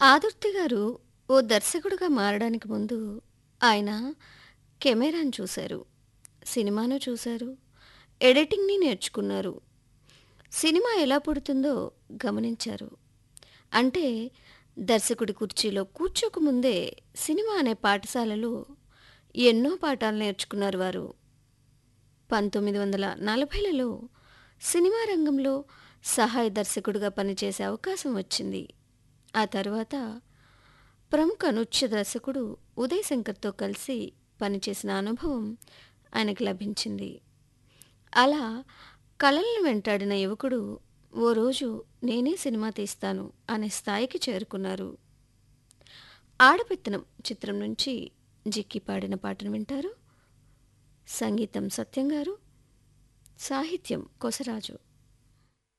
ఆదుర్తి గారు ఓ దర్శకుడిగా మారడానికి ముందు ఆయన కెమెరాను చూశారు సినిమాను చూశారు ఎడిటింగ్ని నేర్చుకున్నారు సినిమా ఎలా పుడుతుందో గమనించారు అంటే దర్శకుడి కుర్చీలో కూర్చోకముందే సినిమా అనే పాఠశాలలో ఎన్నో పాఠాలు నేర్చుకున్నారు వారు పంతొమ్మిది వందల నలభైలలో సినిమా రంగంలో సహాయ దర్శకుడిగా పనిచేసే అవకాశం వచ్చింది ఆ తర్వాత ప్రముఖ నృత్య దర్శకుడు ఉదయ్ శంకర్తో కలిసి పనిచేసిన అనుభవం ఆయనకు లభించింది అలా కళలను వెంటాడిన యువకుడు ఓ రోజు నేనే సినిమా తీస్తాను అనే స్థాయికి చేరుకున్నారు ఆడపెత్తనం చిత్రం నుంచి జిక్కి పాడిన పాటను వింటారు సంగీతం సత్యం గారు సాహిత్యం కొసరాజు